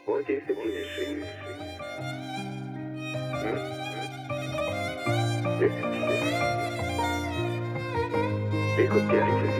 What is the industry? Hmm? Yes. Écoutez avec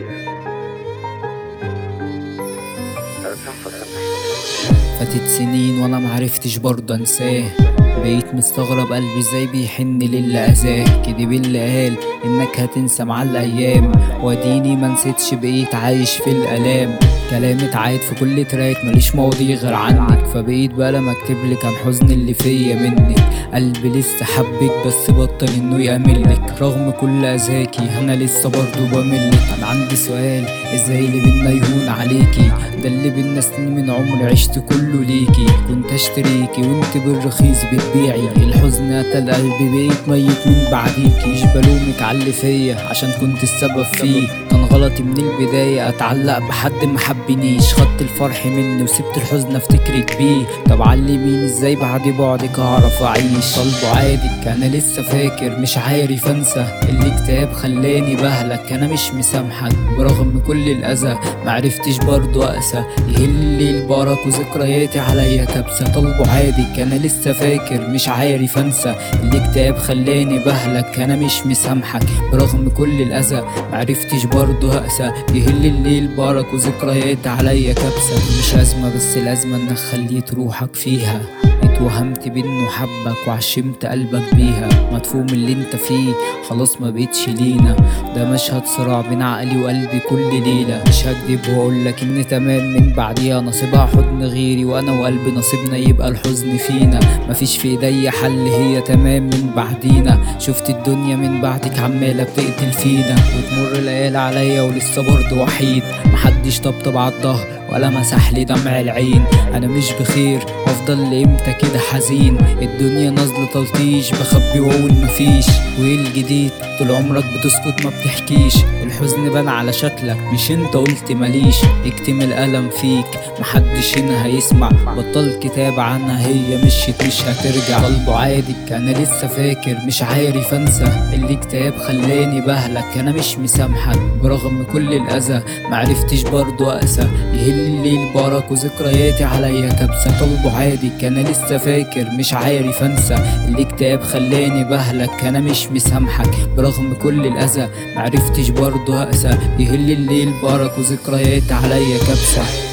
فاتت سنين وانا معرفتش برضه انساه بقيت مستغرب قلبي ازاي بيحن للي اذاه كدب اللي قال انك هتنسى مع الايام واديني ما نسيتش بقيت عايش في الالام كلام اتعاد في كل تراك ماليش ماضي غير عنك فبقيت بقى لما اكتبلك عن حزن اللي فيا منك قلبي لسه حبك بس بطل انه يأملك رغم كل اذاكي انا لسه برضه بملك انا عندي سؤال ازاي اللي بينا يهون عليكي ده اللي بينا سنين من عمري عشت كله ليكي كنت اشتريكي وانت بالرخيص بتبيعي الحزن قتل قلبي بقيت ميت من بعديكي مش بلومك على اللي فيا عشان كنت السبب فيه كان غلطي من البداية اتعلق بحد ما حبنيش خدت الفرح مني وسبت الحزن افتكرك بيه طب علميني ازاي بعد بعدك اعرف اعيش طالبه عادك انا لسه فاكر مش عارف انسى الاكتئاب خلاني بهلك انا مش مسامحك برغم كل الاذى معرفتش برضه اقسى يهلي البرك وذكرياتي عليا كبسه طالبه عادك انا لسه فاكر مش عارف انسى الاكتئاب خلاني بهلك انا مش مسامحك برغم كل الاذى معرفتش برضه اقسى يهل الليل برك وذكريات عليا كبسه مش ازمه بس الازمه انك خليت روحك فيها اتوهمت بانه حبك وعشمت قلبك بيها مدفوم اللي انت فيه خلاص ما بقتش لينا ده مشهد صراع بين عقلي وقلبي كل ليله مش هكدب واقول لك ان تمام من بعديها نصيبها حضن غيري وانا وقلبي نصيبنا يبقى الحزن فينا مفيش في ايديا حل هي تمام من بعدينا شفت الدنيا من بعدك عماله بتقتل فينا وتمر الليالي عليا ولسه برضه وحيد محدش طبطب على الظهر ولا مسح لي دمع العين انا مش بخير افضل لامتى كده حزين الدنيا نازله تلطيش بخبي واقول مفيش وايه الجديد طول عمرك بتسكت ما بتحكيش الحزن بان على شكلك مش انت قلت ماليش اكتم الالم فيك محدش هنا هيسمع بطل كتاب عنها هي مشيت مش هترجع طالبه عادك انا لسه فاكر مش عارف انسى اللي كتاب خلاني بهلك انا مش مسامحك برغم كل الاذى معرفتش برضه اقسى يهل الليل برك وذكرياتي عليا كبسه طالبه عادك انا لسه فاكر مش عارف انسى اللي كتاب خلاني بهلك انا مش مسامحك برغم كل الاذى معرفتش برضه اقسى يهل الليل برك وذكرياتي عليا كبسه